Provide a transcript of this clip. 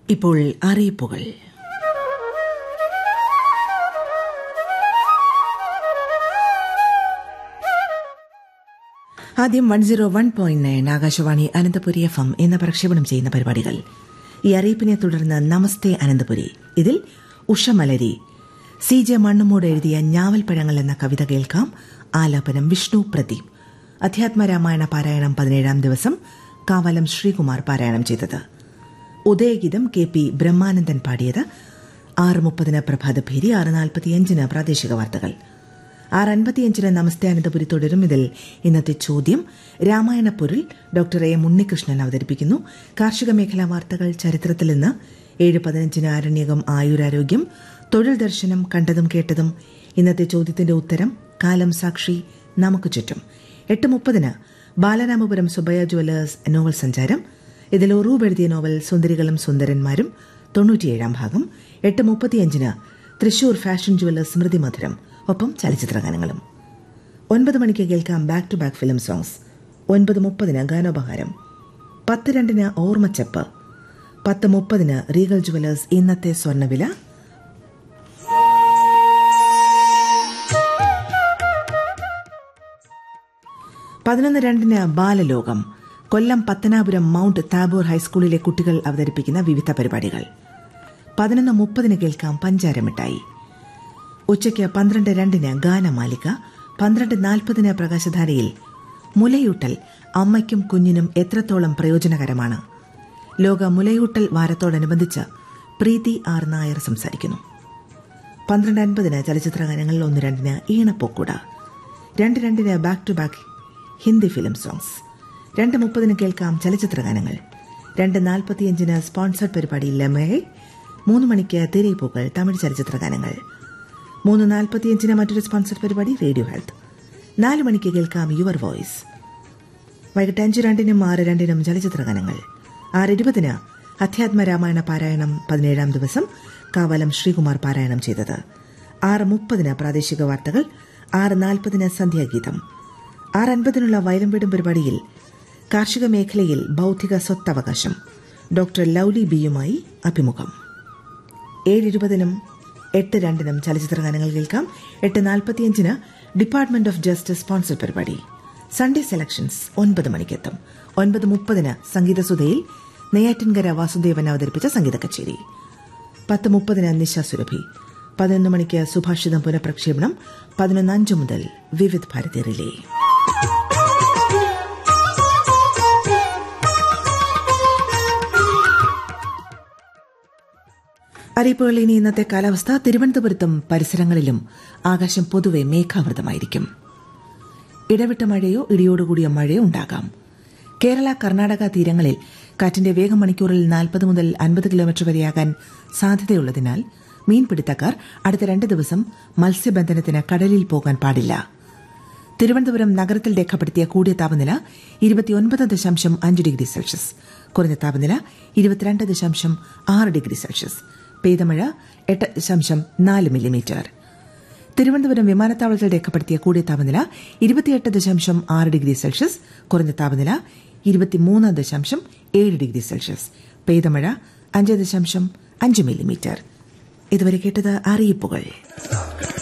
ഇപ്പോൾ അറിയിപ്പുകൾ ആദ്യം one zero one point nine Akashvani Ananthapuri F M എന്ന പ്രക്ഷേപണം ചെയ്യുന്ന പരിപാടികൾ ഈ അറിയിപ്പിനെ തുടർന്ന് നമസ്തേ അനന്തപുരി ഇതിൽ ഉഷമലരി സി ജെ മണ്ണുമൂട് എഴുതിയ ഞാവൽപ്പഴങ്ങൾ എന്ന കവിത കേൾക്കാം ആലാപനം വിഷ്ണു പ്രദീപ് അധ്യാത്മരാമായണ പാരായണം പതിനേഴാം ദിവസം കാവലം ശ്രീകുമാർ പാരായണം ചെയ്തത് ഉദയഗീതം കെ പി ബ്രഹ്മാനന്ദൻ പാടിയത് ആറ് മുപ്പതിന് പ്രഭാതഭേരി ആറ് നാൽപ്പത്തിയഞ്ചിന് പ്രാദേശിക വാർത്തകൾ ആറ് അൻപത്തിയഞ്ചിന് നമസ്തേ അനന്തപുരി തുടരും ഇതിൽ ഇന്നത്തെ ചോദ്യം രാമായണ പൊരുൾ ഡോക്ടർ എ ഉണ്ണികൃഷ്ണൻ അവതരിപ്പിക്കുന്നു കാർഷിക മേഖലാ വാർത്തകൾ ചരിത്രത്തിൽ നിന്ന് ഏഴ് പതിനഞ്ചിന് ആരണ്യകം ആയുരാരോഗ്യം തൊഴിൽ ദർശനം കണ്ടതും കേട്ടതും ഇന്നത്തെ ചോദ്യത്തിന്റെ ഉത്തരം കാലം സാക്ഷി നമുക്ക് ചുറ്റും എട്ട് മുപ്പതിന് ബാലരാമപുരം സുബയ ജുവലേഴ്സ് നോവൽ സഞ്ചാരം ഇതിൽ ഒറൂബ് എഴുതിയ നോവൽ സുന്ദരികളും സുന്ദരന്മാരും തൊണ്ണൂറ്റിയേഴാം ഭാഗം എട്ട് മുപ്പത്തിയഞ്ചിന് തൃശൂർ ഫാഷൻ ജുവലേഴ്സ് സ്മൃതി മധുരം ഒപ്പം ചലച്ചിത്രഗാനങ്ങളും ഒൻപത് മണിക്ക് കേൾക്കാം back to back film songs ഒൻപത് മുപ്പതിന് ഗാനോപഹാരം പത്ത് രണ്ടിന് ഓർമ്മച്ചപ്പ് പത്ത് മുപ്പതിന് റീഗൽ ജുവലേഴ്സ് ഇന്നത്തെ സ്വർണ്ണവില പതിനൊന്ന് രണ്ടിന് ബാലലോകം കൊല്ലം പത്തനാപുരം മൌണ്ട് താബോർ ഹൈസ്കൂളിലെ കുട്ടികൾ അവതരിപ്പിക്കുന്ന വിവിധ പരിപാടികൾ പതിനൊന്ന് മുപ്പതിന് കേൾക്കാം പഞ്ചാരമിഠായി ഉച്ചയ്ക്ക് പന്ത്രണ്ട് രണ്ടിന് ഗാനമാലിക പന്ത്രണ്ട് നാൽപ്പതിന് പ്രകാശധാരയിൽ മുലയൂട്ടൽ അമ്മയ്ക്കും കുഞ്ഞിനും എത്രത്തോളം പ്രയോജനകരമാണ് ലോക മുലയൂട്ടൽ വാരത്തോടനുബന്ധിച്ച് പ്രീതി ആർ നായർ സംസാരിക്കുന്നു പന്ത്രണ്ട് അൻപതിന് ചലച്ചിത്രഗാനങ്ങളിൽ ഒന്ന് രണ്ടിന് ഈണപ്പൊക്കുട രണ്ട് രണ്ടിന് back to back Hindi film songs രണ്ട് മുപ്പതിന് കേൾക്കാം ചലച്ചിത്രഗാനങ്ങൾ രണ്ട് നാൽപ്പത്തിയഞ്ചിന് സ്പോൺസർഡ് പരിപാടി ലമയെ മൂന്ന് മണിക്ക് തിരയിപ്പൂക്കൾ തമിഴ് ചലച്ചിത്രഗാനങ്ങൾ മൂന്ന് നാൽപ്പത്തിയഞ്ചിന് മറ്റൊരു സ്പോൺസർഡ് പരിപാടി റേഡിയോ ഹെൽത്ത് നാല് മണിക്ക് കേൾക്കാം യുവർ വോയിസ് വൈകിട്ട് അഞ്ച് രണ്ടിനും ആറ് രണ്ടിനും ചലച്ചിത്രഗാനങ്ങൾ ആറ് ഇരുപതിന് അധ്യാത്മ രാമായണ പാരായണം പതിനേഴാം ദിവസം കാവലം ശ്രീകുമാർ പാരായണം ചെയ്തത് ആറ് മുപ്പതിന് പ്രാദേശിക വാർത്തകൾ ആറ് നാൽപ്പതിന് സന്ധ്യാഗീതം ആറ് അൻപതിനുള്ള വയലംവീടും പരിപാടിയിൽ കാർഷിക മേഖലയിൽ ബൌദ്ധിക സ്വത്തവകാശം ഡോക്ടർ ലൌലി ബിയുമായി അഭിമുഖം ഏഴ് ഇരുപതിനും എട്ട് രണ്ടിനും ചലച്ചിത്രഗാനങ്ങൾ കേൾക്കാം എട്ട് നാൽപ്പത്തിയഞ്ചിന് ഡിപ്പാർട്ട്മെന്റ് ഓഫ് ജസ്റ്റിസ് സ്പോൺസർ പരിപാടി സൺഡേ സെലക്ഷൻസ് ഒൻപത് മണിക്കെത്തും ഒൻപത് മുപ്പതിന് സംഗീതസുധയിൽ നെയ്യാറ്റിൻകര വാസുദേവൻ അവതരിപ്പിച്ച സംഗീത കച്ചേരി പത്ത് മുപ്പതിന് നിശ സുരഭി പതിനൊന്ന് മണിക്ക് സുഭാഷിതം പുനഃപ്രക്ഷേപണം പതിനൊന്ന് അഞ്ച് മുതൽ വിവിധ് ഭാരതി റിലേ അറിയിപ്പുകൾ ഇനി ഇന്നത്തെ കാലാവസ്ഥ തിരുവനന്തപുരത്തും പരിസരങ്ങളിലും ആകാശം പൊതുവെ മേഘാവൃതമായിരിക്കും ഇടവിട്ട മഴയോ ഇടിയോടുകൂടിയ മഴയോ ഉണ്ടാകാം കേരള കർണാടക തീരങ്ങളിൽ കാറ്റിന്റെ വേഗം മണിക്കൂറിൽ നാൽപ്പത് മുതൽ അൻപത് കിലോമീറ്റർ വരെയാകാൻ സാധ്യതയുള്ളതിനാൽ മീൻപിടുത്തക്കാർ അടുത്ത രണ്ട് ദിവസം മത്സ്യബന്ധനത്തിന് കടലിൽ പോകാൻ പാടില്ല തിരുവനന്തപുരം നഗരത്തിൽ രേഖപ്പെടുത്തിയ കൂടിയ താപനില ഇരുപത്തിയൊൻപത് ദശാംശം അഞ്ച് ഡിഗ്രി സെൽഷ്യസ് കുറഞ്ഞ താപനില ഇരുപത്തിരണ്ട് ദശാംശം ആറ് ഡിഗ്രി സെൽഷ്യസ് പെയ്തമഴ എട്ട് ദശാംശം നാല് മില്ലിമീറ്റർ തിരുവനന്തപുരം വിമാനത്താവളത്തിൽ രേഖപ്പെടുത്തിയ കൂടിയ താപനില ഇരുപത്തിയെട്ട് ദശാംശം ആറ് ഡിഗ്രി സെൽഷ്യസ് കുറഞ്ഞ താപനില ഇരുപത്തിമൂന്ന് ദശാംശം ഏഴ് ഡിഗ്രി സെൽഷ്യസ് പെയ്തമഴ അഞ്ച് ദശാംശം അഞ്ച് മില്ലിമീറ്റർ ഇതുവരെ കേട്ടത് അറിയിപ്പുകൾ